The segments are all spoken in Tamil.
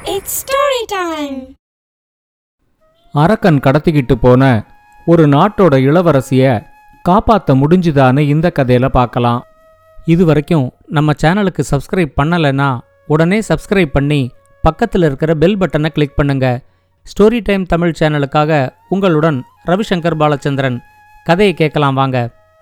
It's story time. அரக்கன் கடத்திக்கிட்டு போன ஒரு நாட்டோட இளவரசிய காப்பாத்த முடிஞ்சுதான்னு இந்த கதையில பார்க்கலாம் இது வரைக்கும் நம்ம சேனலுக்கு சப்ஸ்கிரைப் பண்ணலைன்னா உடனே சப்ஸ்கிரைப் பண்ணி பக்கத்தில் இருக்கிற பெல் பட்டனை கிளிக் பண்ணுங்க ஸ்டோரி டைம் தமிழ் சேனலுக்காக உங்களுடன் ரவிசங்கர் பாலச்சந்திரன் கதையை கேட்கலாம் வாங்க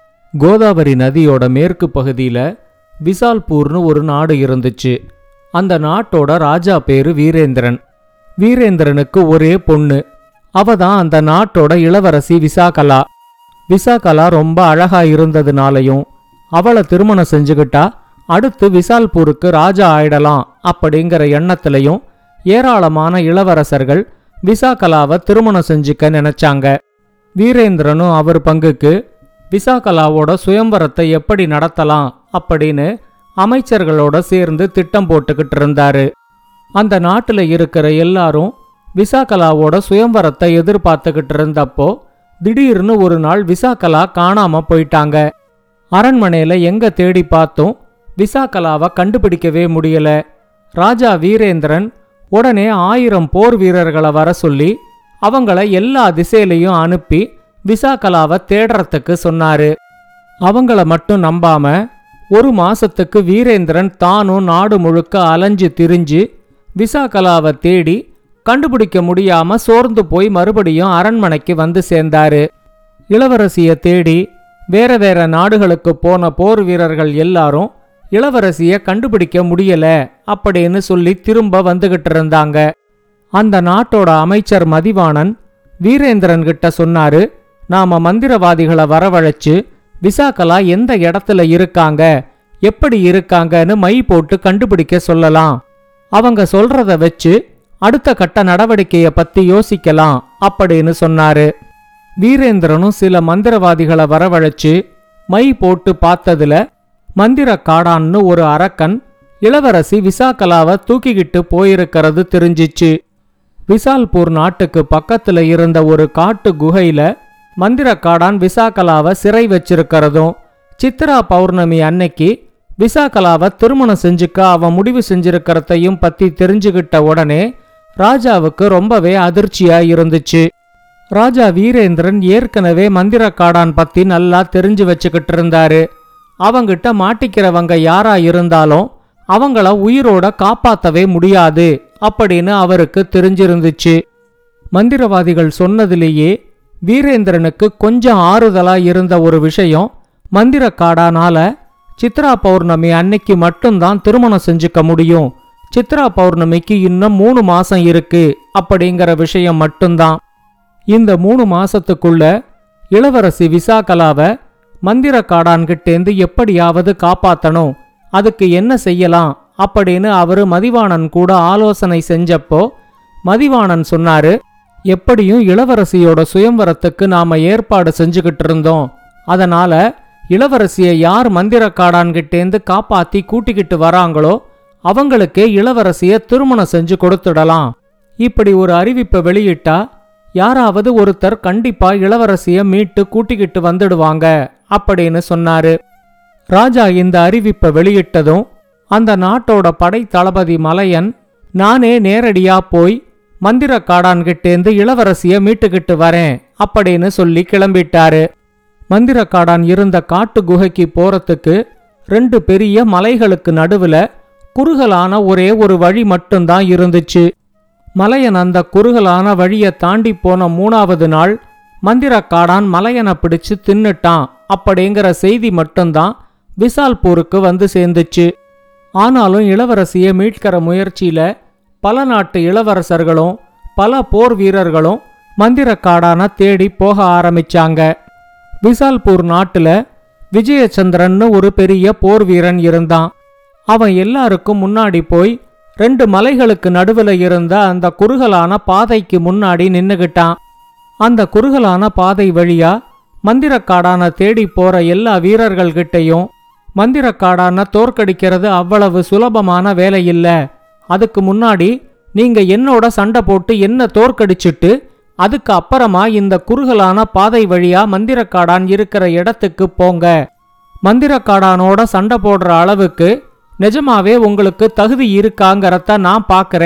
கோதாவரி நதியோட மேற்கு பகுதியில் விசால்பூர்னு ஒரு நாடு இருந்துச்சு அந்த நாட்டோட ராஜா பேரு வீரேந்திரன் வீரேந்திரனுக்கு ஒரே பொண்ணு அவ தான் அந்த நாட்டோட இளவரசி விசாகலா விசாகலா ரொம்ப அழகா இருந்ததுனாலையும் அவளை திருமணம் செஞ்சுக்கிட்டா அடுத்து விசால்பூருக்கு ராஜா ஆயிடலாம் அப்படிங்கிற எண்ணத்திலையும் ஏராளமான இளவரசர்கள் விசாகலாவை திருமணம் செஞ்சுக்க நினைச்சாங்க வீரேந்திரனும் அவர் பங்குக்கு விசாகலாவோட சுயம்பரத்தை எப்படி நடத்தலாம் அப்படின்னு அமைச்சர்களோட சேர்ந்து திட்டம் போட்டுக்கிட்டு இருந்தாரு அந்த நாட்டுல இருக்கிற எல்லாரும் விசாகலாவோட சுயம்பரத்தை எதிர்பார்த்துக்கிட்டு இருந்தப்போ திடீர்னு ஒரு நாள் விசாகலா காணாம போயிட்டாங்க அரண்மனையில எங்க தேடி பார்த்தும் விசாகலாவை கண்டுபிடிக்கவே முடியல ராஜா வீரேந்திரன் உடனே ஆயிரம் போர் வீரர்களை வர சொல்லி அவங்கள எல்லா திசையிலையும் அனுப்பி விசாகலாவை தேடுறதுக்கு சொன்னாரு அவங்கள மட்டும் நம்பாம ஒரு மாசத்துக்கு வீரேந்திரன் தானும் நாடு முழுக்க அலைஞ்சு திரிஞ்சு விசாகலாவை தேடி கண்டுபிடிக்க முடியாம சோர்ந்து போய் மறுபடியும் அரண்மனைக்கு வந்து சேர்ந்தாரு இளவரசிய தேடி வேற வேற நாடுகளுக்கு போன போர் வீரர்கள் எல்லாரும் இளவரசிய கண்டுபிடிக்க முடியல அப்படின்னு சொல்லி திரும்ப வந்துகிட்டு இருந்தாங்க அந்த நாட்டோட அமைச்சர் மதிவாணன் வீரேந்திரன் கிட்ட சொன்னாரு நாம மந்திரவாதிகளை வரவழைச்சு விசாகலா எந்த இடத்துல இருக்காங்க எப்படி இருக்காங்கன்னு மை போட்டு கண்டுபிடிக்க சொல்லலாம் அவங்க சொல்றத வச்சு அடுத்த கட்ட நடவடிக்கைய பத்தி யோசிக்கலாம் அப்படின்னு சொன்னாரு வீரேந்திரனும் சில மந்திரவாதிகளை வரவழைச்சு மை போட்டு பார்த்ததுல மந்திர காடான்னு ஒரு அரக்கன் இளவரசி விசாகலாவை தூக்கிக்கிட்டு போயிருக்கிறது தெரிஞ்சிச்சு விசால்பூர் நாட்டுக்கு பக்கத்துல இருந்த ஒரு காட்டு குகையில மந்திரக்காடான் விசாகலாவை சிறை வச்சிருக்கிறதும் சித்ரா பௌர்ணமி அன்னைக்கு விசாகலாவை திருமணம் செஞ்சுக்க அவன் முடிவு செஞ்சிருக்கிறதையும் பத்தி தெரிஞ்சுக்கிட்ட உடனே ராஜாவுக்கு ரொம்பவே அதிர்ச்சியா இருந்துச்சு ராஜா வீரேந்திரன் ஏற்கனவே மந்திரக்காடான் பத்தி நல்லா தெரிஞ்சு வச்சுக்கிட்டு இருந்தாரு அவங்கிட்ட மாட்டிக்கிறவங்க யாரா இருந்தாலும் அவங்கள உயிரோட காப்பாத்தவே முடியாது அப்படின்னு அவருக்கு தெரிஞ்சிருந்துச்சு மந்திரவாதிகள் சொன்னதிலேயே வீரேந்திரனுக்கு கொஞ்சம் ஆறுதலா இருந்த ஒரு விஷயம் மந்திரக்காடானால சித்ரா பௌர்ணமி அன்னைக்கு மட்டும்தான் திருமணம் செஞ்சுக்க முடியும் சித்ரா பௌர்ணமிக்கு இன்னும் மூணு மாசம் இருக்கு அப்படிங்கிற விஷயம் மட்டும்தான் இந்த மூணு மாசத்துக்குள்ள இளவரசி விசாகலாவை மந்திரக்காடான்கிட்டேந்து எப்படியாவது காப்பாத்தணும் அதுக்கு என்ன செய்யலாம் அப்படின்னு அவரு மதிவாணன் கூட ஆலோசனை செஞ்சப்போ மதிவாணன் சொன்னாரு எப்படியும் இளவரசியோட சுயம்வரத்துக்கு நாம ஏற்பாடு செஞ்சுக்கிட்டு இருந்தோம் அதனால இளவரசியை யார் மந்திரக்காடான்கிட்டேந்து காப்பாத்தி கூட்டிக்கிட்டு வராங்களோ அவங்களுக்கே இளவரசிய திருமணம் செஞ்சு கொடுத்துடலாம் இப்படி ஒரு அறிவிப்பை வெளியிட்டா யாராவது ஒருத்தர் கண்டிப்பா இளவரசிய மீட்டு கூட்டிக்கிட்டு வந்துடுவாங்க அப்படின்னு சொன்னாரு ராஜா இந்த அறிவிப்பை வெளியிட்டதும் அந்த நாட்டோட படை தளபதி மலையன் நானே நேரடியா போய் மந்திரக்காடான்கிட்டேந்து இளவரசிய மீட்டுக்கிட்டு வரேன் அப்படின்னு சொல்லி கிளம்பிட்டாரு மந்திரக்காடான் இருந்த காட்டு குகைக்கு போறதுக்கு ரெண்டு பெரிய மலைகளுக்கு நடுவுல குறுகலான ஒரே ஒரு வழி மட்டும்தான் இருந்துச்சு மலையன் அந்த குறுகலான வழியை தாண்டி போன மூணாவது நாள் மந்திரக்காடான் மலையனை பிடிச்சு தின்னுட்டான் அப்படிங்கிற செய்தி மட்டும்தான் விசால்பூருக்கு வந்து சேர்ந்துச்சு ஆனாலும் இளவரசியை மீட்கிற முயற்சியில பல நாட்டு இளவரசர்களும் பல போர் வீரர்களும் மந்திரக்காடான தேடி போக ஆரம்பிச்சாங்க விசால்பூர் நாட்டுல விஜயச்சந்திரன்னு ஒரு பெரிய போர் வீரன் இருந்தான் அவன் எல்லாருக்கும் முன்னாடி போய் ரெண்டு மலைகளுக்கு நடுவுல இருந்த அந்த குறுகலான பாதைக்கு முன்னாடி நின்னுகிட்டான் அந்த குறுகலான பாதை வழியா மந்திரக்காடான தேடி போற எல்லா வீரர்கள்கிட்டையும் மந்திரக்காடான தோற்கடிக்கிறது அவ்வளவு சுலபமான வேலை இல்ல அதுக்கு முன்னாடி நீங்க என்னோட சண்டை போட்டு என்ன தோற்கடிச்சிட்டு அதுக்கு அப்புறமா இந்த குறுகலான பாதை வழியா மந்திரக்காடான் இருக்கிற இடத்துக்கு போங்க மந்திரக்காடானோட சண்டை போடுற அளவுக்கு நிஜமாவே உங்களுக்கு தகுதி இருக்காங்கிறத நான் பார்க்கறேன்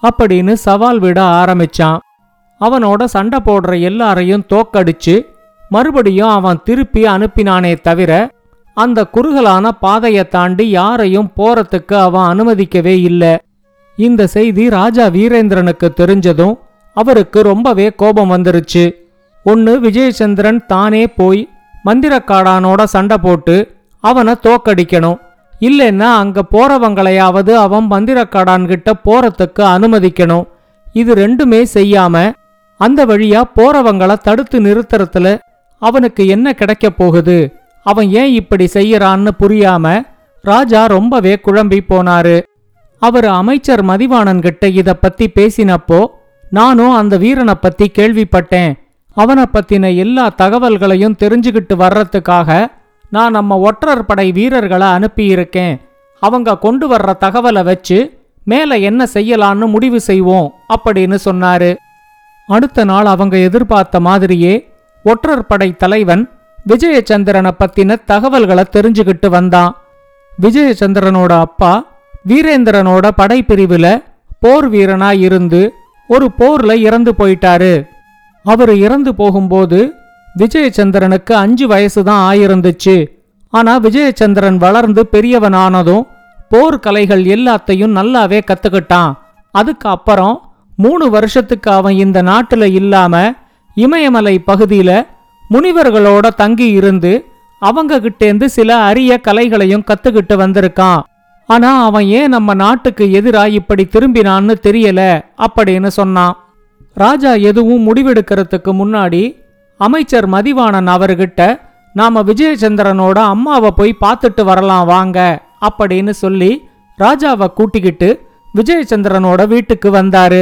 அப்படின்னு சவால் விட ஆரம்பிச்சான் அவனோட சண்டை போடுற எல்லாரையும் தோக்கடிச்சு மறுபடியும் அவன் திருப்பி அனுப்பினானே தவிர அந்த குறுகலான பாதையை தாண்டி யாரையும் போறதுக்கு அவன் அனுமதிக்கவே இல்லை இந்த செய்தி ராஜா வீரேந்திரனுக்கு தெரிஞ்சதும் அவருக்கு ரொம்பவே கோபம் வந்துருச்சு ஒன்னு விஜயச்சந்திரன் தானே போய் மந்திரக்காடானோட சண்டை போட்டு அவனை தோக்கடிக்கணும் இல்லைன்னா அங்க போறவங்களையாவது அவன் மந்திரக்காடான்கிட்ட போறதுக்கு அனுமதிக்கணும் இது ரெண்டுமே செய்யாம அந்த வழியா போறவங்கள தடுத்து நிறுத்துறதுல அவனுக்கு என்ன கிடைக்க போகுது அவன் ஏன் இப்படி செய்யறான்னு புரியாம ராஜா ரொம்பவே குழம்பி போனாரு அவர் அமைச்சர் மதிவாணன் கிட்ட இத பத்தி பேசினப்போ நானும் அந்த வீரனை பத்தி கேள்விப்பட்டேன் அவனை பத்தின எல்லா தகவல்களையும் தெரிஞ்சுக்கிட்டு வர்றதுக்காக நான் நம்ம ஒற்றர் படை வீரர்களை அனுப்பியிருக்கேன் அவங்க கொண்டு வர்ற தகவலை வச்சு மேல என்ன செய்யலான்னு முடிவு செய்வோம் அப்படின்னு சொன்னாரு அடுத்த நாள் அவங்க எதிர்பார்த்த மாதிரியே ஒற்றர் படை தலைவன் விஜயச்சந்திரனை பத்தின தகவல்களை தெரிஞ்சுக்கிட்டு வந்தான் விஜயச்சந்திரனோட அப்பா வீரேந்திரனோட படைப்பிரிவுல போர் வீரனா இருந்து ஒரு போர்ல இறந்து போயிட்டாரு அவர் இறந்து போகும்போது விஜயச்சந்திரனுக்கு அஞ்சு வயசு தான் ஆயிருந்துச்சு ஆனா விஜயச்சந்திரன் வளர்ந்து பெரியவனானதும் போர் கலைகள் எல்லாத்தையும் நல்லாவே கத்துக்கிட்டான் அதுக்கு அப்புறம் மூணு வருஷத்துக்கு அவன் இந்த நாட்டுல இல்லாம இமயமலை பகுதியில முனிவர்களோட தங்கி இருந்து அவங்க கிட்டேந்து சில அரிய கலைகளையும் கத்துக்கிட்டு வந்திருக்கான் ஆனா அவன் ஏன் நம்ம நாட்டுக்கு எதிரா இப்படி திரும்பினான்னு தெரியல அப்படின்னு சொன்னான் ராஜா எதுவும் முடிவெடுக்கிறதுக்கு முன்னாடி அமைச்சர் மதிவாணன் அவர்கிட்ட நாம விஜயச்சந்திரனோட அம்மாவை போய் பார்த்துட்டு வரலாம் வாங்க அப்படின்னு சொல்லி ராஜாவை கூட்டிக்கிட்டு விஜயச்சந்திரனோட வீட்டுக்கு வந்தாரு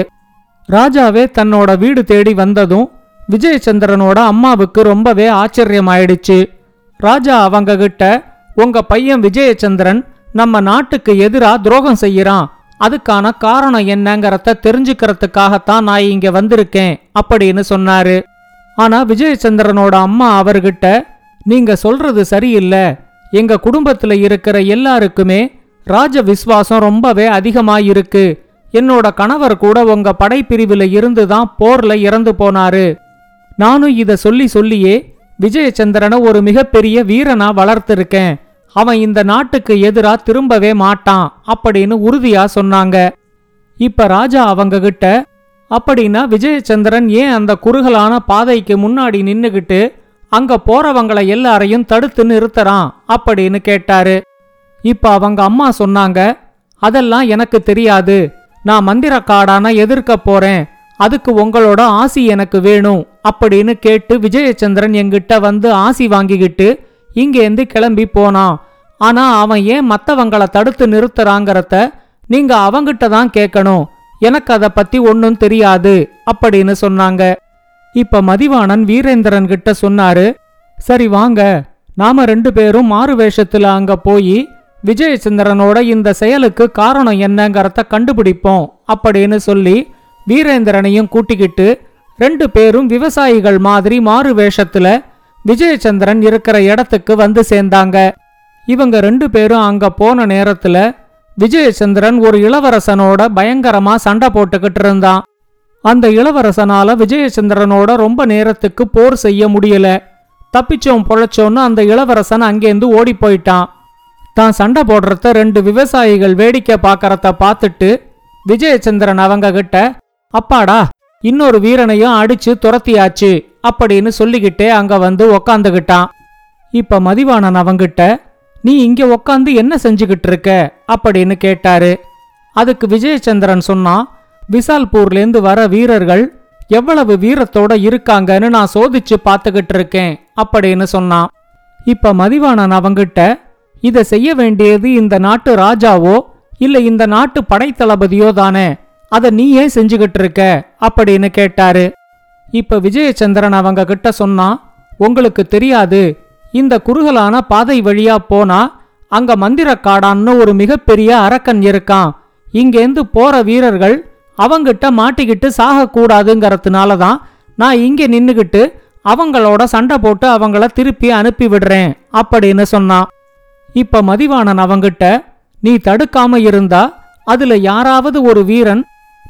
ராஜாவே தன்னோட வீடு தேடி வந்ததும் விஜயச்சந்திரனோட அம்மாவுக்கு ரொம்பவே ஆச்சரியமாயிடுச்சு ராஜா அவங்க கிட்ட உங்க பையன் விஜயச்சந்திரன் நம்ம நாட்டுக்கு எதிரா துரோகம் செய்யறான் அதுக்கான காரணம் என்னங்கறத தெரிஞ்சுக்கிறதுக்காகத்தான் நான் இங்க வந்திருக்கேன் அப்படின்னு சொன்னாரு ஆனா விஜயச்சந்திரனோட அம்மா அவர்கிட்ட நீங்க சொல்றது சரியில்லை எங்க குடும்பத்துல இருக்கிற எல்லாருக்குமே ராஜ விசுவாசம் ரொம்பவே அதிகமா இருக்கு என்னோட கணவர் கூட உங்க படைப்பிரிவுல இருந்து தான் போர்ல இறந்து போனாரு நானும் இத சொல்லி சொல்லியே விஜயச்சந்திரனை ஒரு மிகப்பெரிய வீரனா வளர்த்திருக்கேன் அவன் இந்த நாட்டுக்கு எதிரா திரும்பவே மாட்டான் அப்படின்னு உறுதியா சொன்னாங்க இப்ப ராஜா அவங்க கிட்ட அப்படின்னா விஜயச்சந்திரன் ஏன் அந்த குறுகலான பாதைக்கு முன்னாடி நின்னுகிட்டு அங்க போறவங்கள எல்லாரையும் தடுத்து நிறுத்துறான் அப்படின்னு கேட்டாரு இப்ப அவங்க அம்மா சொன்னாங்க அதெல்லாம் எனக்கு தெரியாது நான் மந்திரக்காடான எதிர்க்க போறேன் அதுக்கு உங்களோட ஆசி எனக்கு வேணும் அப்படின்னு கேட்டு விஜயச்சந்திரன் என்கிட்ட வந்து ஆசி வாங்கிக்கிட்டு இங்கேருந்து கிளம்பி போனான் ஆனா அவன் ஏன் மத்தவங்கள தடுத்து நிறுத்துறாங்கறத நீங்க அவங்கிட்ட தான் கேட்கணும் எனக்கு அதை பத்தி ஒன்னும் தெரியாது அப்படின்னு சொன்னாங்க இப்ப மதிவாணன் வீரேந்திரன் கிட்ட சொன்னாரு சரி வாங்க நாம ரெண்டு பேரும் மாறு வேஷத்துல அங்க போய் விஜயச்சந்திரனோட இந்த செயலுக்கு காரணம் என்னங்கறத கண்டுபிடிப்போம் அப்படின்னு சொல்லி வீரேந்திரனையும் கூட்டிக்கிட்டு ரெண்டு பேரும் விவசாயிகள் மாதிரி மாறு வேஷத்துல விஜயச்சந்திரன் இருக்கிற இடத்துக்கு வந்து சேர்ந்தாங்க இவங்க ரெண்டு பேரும் அங்க போன நேரத்துல விஜயச்சந்திரன் ஒரு இளவரசனோட பயங்கரமா சண்டை போட்டுக்கிட்டு இருந்தான் அந்த இளவரசனால விஜயச்சந்திரனோட ரொம்ப நேரத்துக்கு போர் செய்ய முடியல தப்பிச்சோம் பொழைச்சோன்னு அந்த இளவரசன் அங்கேருந்து ஓடி போயிட்டான் தான் சண்டை போடுறத ரெண்டு விவசாயிகள் வேடிக்கை பார்க்கறத பார்த்துட்டு விஜயச்சந்திரன் அவங்க கிட்ட அப்பாடா இன்னொரு வீரனையும் அடிச்சு துரத்தியாச்சு அப்படின்னு சொல்லிக்கிட்டே அங்க வந்து உக்காந்துகிட்டான் இப்ப மதிவாணன் அவங்கிட்ட நீ இங்க உக்காந்து என்ன செஞ்சுகிட்டு இருக்க அப்படின்னு கேட்டாரு அதுக்கு விஜயச்சந்திரன் சொன்னான் விசால்பூர்லேருந்து வர வீரர்கள் எவ்வளவு வீரத்தோட இருக்காங்கன்னு நான் சோதிச்சு பார்த்துக்கிட்டு இருக்கேன் அப்படின்னு சொன்னான் இப்ப மதிவாணன் அவங்கிட்ட இத செய்ய வேண்டியது இந்த நாட்டு ராஜாவோ இல்ல இந்த நாட்டு படைத்தளபதியோ தானே அத நீ ஏன் செஞ்சுகிட்டு இருக்க அப்படின்னு கேட்டாரு இப்ப விஜயச்சந்திரன் அவங்க கிட்ட சொன்னா உங்களுக்கு தெரியாது இந்த குறுகலான பாதை வழியா போனா அங்க மந்திரக்காடான்னு ஒரு மிகப்பெரிய அரக்கன் இருக்கான் இங்கேந்து போற வீரர்கள் அவங்கிட்ட மாட்டிக்கிட்டு சாகக்கூடாதுங்கிறதுனால தான் நான் இங்க நின்னுகிட்டு அவங்களோட சண்டை போட்டு அவங்கள திருப்பி அனுப்பி விடுறேன் அப்படின்னு சொன்னான் இப்ப மதிவாணன் அவங்கிட்ட நீ தடுக்காம இருந்தா அதுல யாராவது ஒரு வீரன்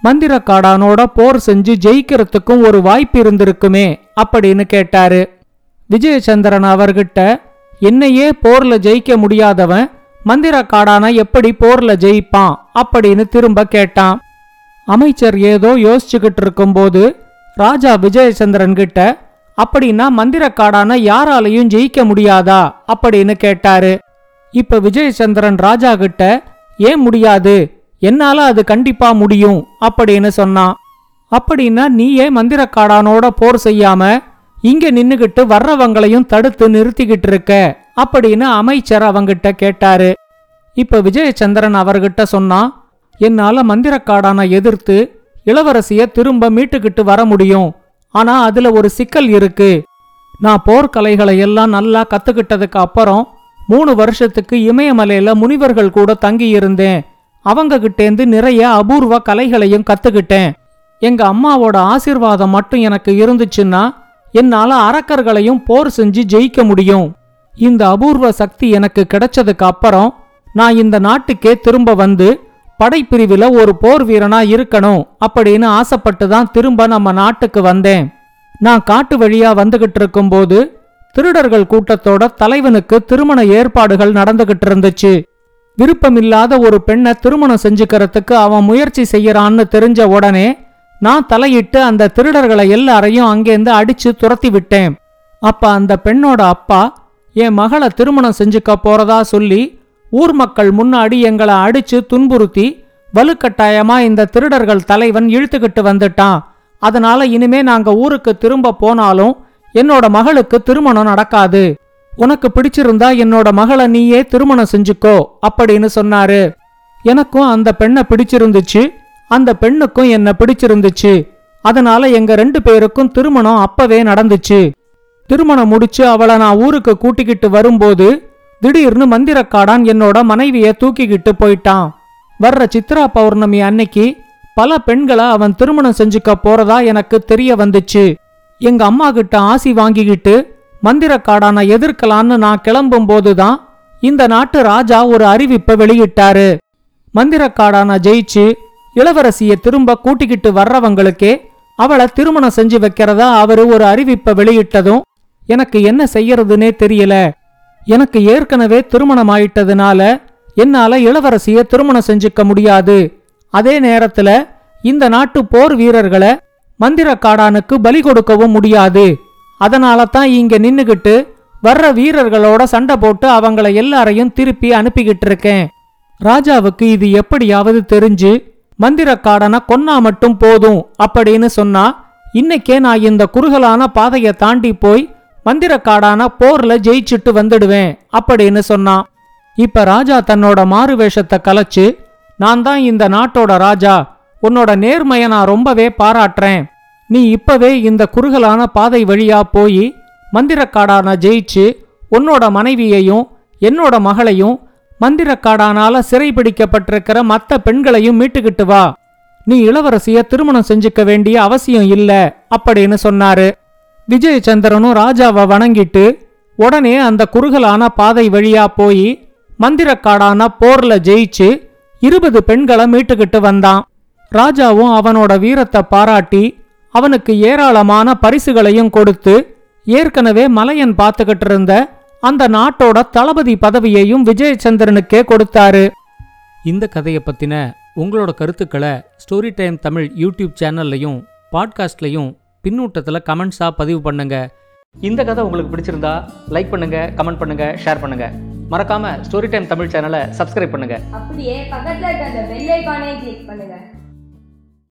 மந்திரக்காடானோட போர் செஞ்சு ஜெயிக்கிறதுக்கும் ஒரு வாய்ப்பு இருந்திருக்குமே அப்படின்னு கேட்டாரு விஜயச்சந்திரன் அவர்கிட்ட என்னையே போர்ல ஜெயிக்க முடியாதவன் மந்திரக்காடான எப்படி போர்ல ஜெயிப்பான் அப்படின்னு திரும்ப கேட்டான் அமைச்சர் ஏதோ யோசிச்சுக்கிட்டு இருக்கும்போது ராஜா விஜயச்சந்திரன் கிட்ட அப்படின்னா மந்திரக்காடான யாராலையும் ஜெயிக்க முடியாதா அப்படின்னு கேட்டாரு இப்ப விஜயச்சந்திரன் ராஜா கிட்ட ஏன் முடியாது என்னால அது கண்டிப்பா முடியும் அப்படின்னு சொன்னான் அப்படின்னா நீ ஏன் மந்திரக்காடானோட போர் செய்யாம இங்க நின்னுகிட்டு வர்றவங்களையும் தடுத்து நிறுத்திக்கிட்டு இருக்க அப்படின்னு அமைச்சர் அவங்கிட்ட கேட்டாரு இப்ப விஜயச்சந்திரன் அவர்கிட்ட சொன்னா என்னால மந்திரக்காடான எதிர்த்து இளவரசிய திரும்ப மீட்டுக்கிட்டு வர முடியும் ஆனா அதுல ஒரு சிக்கல் இருக்கு நான் போர்க்கலைகளை எல்லாம் நல்லா கத்துக்கிட்டதுக்கு அப்புறம் மூணு வருஷத்துக்கு இமயமலையில முனிவர்கள் கூட தங்கி இருந்தேன் அவங்க கிட்டேந்து நிறைய அபூர்வ கலைகளையும் கத்துக்கிட்டேன் எங்க அம்மாவோட ஆசீர்வாதம் மட்டும் எனக்கு இருந்துச்சுன்னா என்னால அரக்கர்களையும் போர் செஞ்சு ஜெயிக்க முடியும் இந்த அபூர்வ சக்தி எனக்கு கிடைச்சதுக்கு அப்புறம் நான் இந்த நாட்டுக்கே திரும்ப வந்து படைப்பிரிவில் ஒரு போர் வீரனா இருக்கணும் அப்படின்னு ஆசைப்பட்டு தான் திரும்ப நம்ம நாட்டுக்கு வந்தேன் நான் காட்டு வழியா வந்துகிட்டு இருக்கும்போது திருடர்கள் கூட்டத்தோட தலைவனுக்கு திருமண ஏற்பாடுகள் நடந்துகிட்டு இருந்துச்சு விருப்பமில்லாத ஒரு பெண்ணை திருமணம் செஞ்சுக்கிறதுக்கு அவன் முயற்சி செய்யறான்னு தெரிஞ்ச உடனே நான் தலையிட்டு அந்த திருடர்களை எல்லாரையும் அங்கேருந்து அடிச்சு துரத்தி விட்டேன் அப்ப அந்த பெண்ணோட அப்பா என் மகளை திருமணம் செஞ்சுக்க போறதா சொல்லி ஊர் மக்கள் முன்னாடி எங்களை அடிச்சு துன்புறுத்தி வலுக்கட்டாயமா இந்த திருடர்கள் தலைவன் இழுத்துக்கிட்டு வந்துட்டான் அதனால இனிமே நாங்க ஊருக்கு திரும்ப போனாலும் என்னோட மகளுக்கு திருமணம் நடக்காது உனக்கு பிடிச்சிருந்தா என்னோட மகளை நீயே திருமணம் செஞ்சுக்கோ அப்படின்னு சொன்னாரு எனக்கும் அந்த பெண்ணை பிடிச்சிருந்துச்சு அந்த பெண்ணுக்கும் என்ன பிடிச்சிருந்துச்சு அதனால எங்க ரெண்டு பேருக்கும் திருமணம் அப்பவே நடந்துச்சு திருமணம் முடிச்சு அவளை நான் ஊருக்கு கூட்டிக்கிட்டு வரும்போது திடீர்னு மந்திரக்காடான் என்னோட மனைவிய தூக்கிக்கிட்டு போயிட்டான் வர்ற சித்ரா பௌர்ணமி அன்னைக்கு பல பெண்களை அவன் திருமணம் செஞ்சுக்க போறதா எனக்கு தெரிய வந்துச்சு எங்க அம்மா கிட்ட ஆசி வாங்கிக்கிட்டு மந்திரக்காடான எதிர்க்கலான்னு நான் கிளம்பும் போதுதான் இந்த நாட்டு ராஜா ஒரு அறிவிப்பை வெளியிட்டாரு மந்திரக்காடான ஜெயிச்சு இளவரசிய திரும்ப கூட்டிக்கிட்டு வர்றவங்களுக்கே அவளை திருமணம் செஞ்சு வைக்கிறதா அவரு ஒரு அறிவிப்பை வெளியிட்டதும் எனக்கு என்ன செய்யறதுனே தெரியல எனக்கு ஏற்கனவே திருமணம் ஆயிட்டதுனால என்னால இளவரசிய திருமணம் செஞ்சுக்க முடியாது அதே நேரத்துல இந்த நாட்டு போர் வீரர்களை மந்திரக்காடானுக்கு பலி கொடுக்கவும் முடியாது அதனால தான் இங்க நின்னுகிட்டு வர்ற வீரர்களோட சண்டை போட்டு அவங்கள எல்லாரையும் திருப்பி அனுப்பிக்கிட்டு இருக்கேன் ராஜாவுக்கு இது எப்படியாவது தெரிஞ்சு மந்திரக்காடனை கொன்னா மட்டும் போதும் அப்படின்னு சொன்னா இன்னைக்கே நான் இந்த குறுகலான பாதையை தாண்டி போய் மந்திரக்காடான போர்ல ஜெயிச்சுட்டு வந்துடுவேன் அப்படின்னு சொன்னான் இப்ப ராஜா தன்னோட மாறு வேஷத்தை கலைச்சு நான் தான் இந்த நாட்டோட ராஜா உன்னோட நேர்மையை நான் ரொம்பவே பாராட்டுறேன் நீ இப்பவே இந்த குறுகலான பாதை வழியா போய் மந்திரக்காடான ஜெயிச்சு உன்னோட மனைவியையும் என்னோட மகளையும் மந்திரக்காடானால சிறைபிடிக்கப்பட்டிருக்கிற மத்த பெண்களையும் மீட்டுக்கிட்டு வா நீ இளவரசிய திருமணம் செஞ்சுக்க வேண்டிய அவசியம் இல்ல அப்படின்னு சொன்னாரு விஜயச்சந்திரனும் ராஜாவை வணங்கிட்டு உடனே அந்த குறுகலான பாதை வழியா போய் மந்திரக்காடான போர்ல ஜெயிச்சு இருபது பெண்களை மீட்டுக்கிட்டு வந்தான் ராஜாவும் அவனோட வீரத்தை பாராட்டி அவனுக்கு ஏராளமான பரிசுகளையும் கொடுத்து ஏற்கனவே மலையன் பார்த்துக்கிட்டு இருந்த அந்த நாட்டோட தளபதி பதவியையும் விஜயச்சந்திரனுக்கே கொடுத்தாரு இந்த கதையை பத்தின உங்களோட கருத்துக்களை ஸ்டோரி டைம் தமிழ் யூடியூப் சேனல்லையும் பாட்காஸ்ட்லையும் பின்னூட்டத்தில் கமெண்ட்ஸாக பதிவு பண்ணுங்க இந்த கதை உங்களுக்கு பிடிச்சிருந்தா லைக் பண்ணுங்க கமெண்ட் பண்ணுங்க ஷேர் பண்ணுங்க மறக்காம ஸ்டோரி டைம் தமிழ் சேனலை சப்ஸ்கிரைப் பண்ணுங்க அப்படியே பக்கத்துல இருக்க அந்த பெல் ஐகானை கிளிக் பண்ணுங்க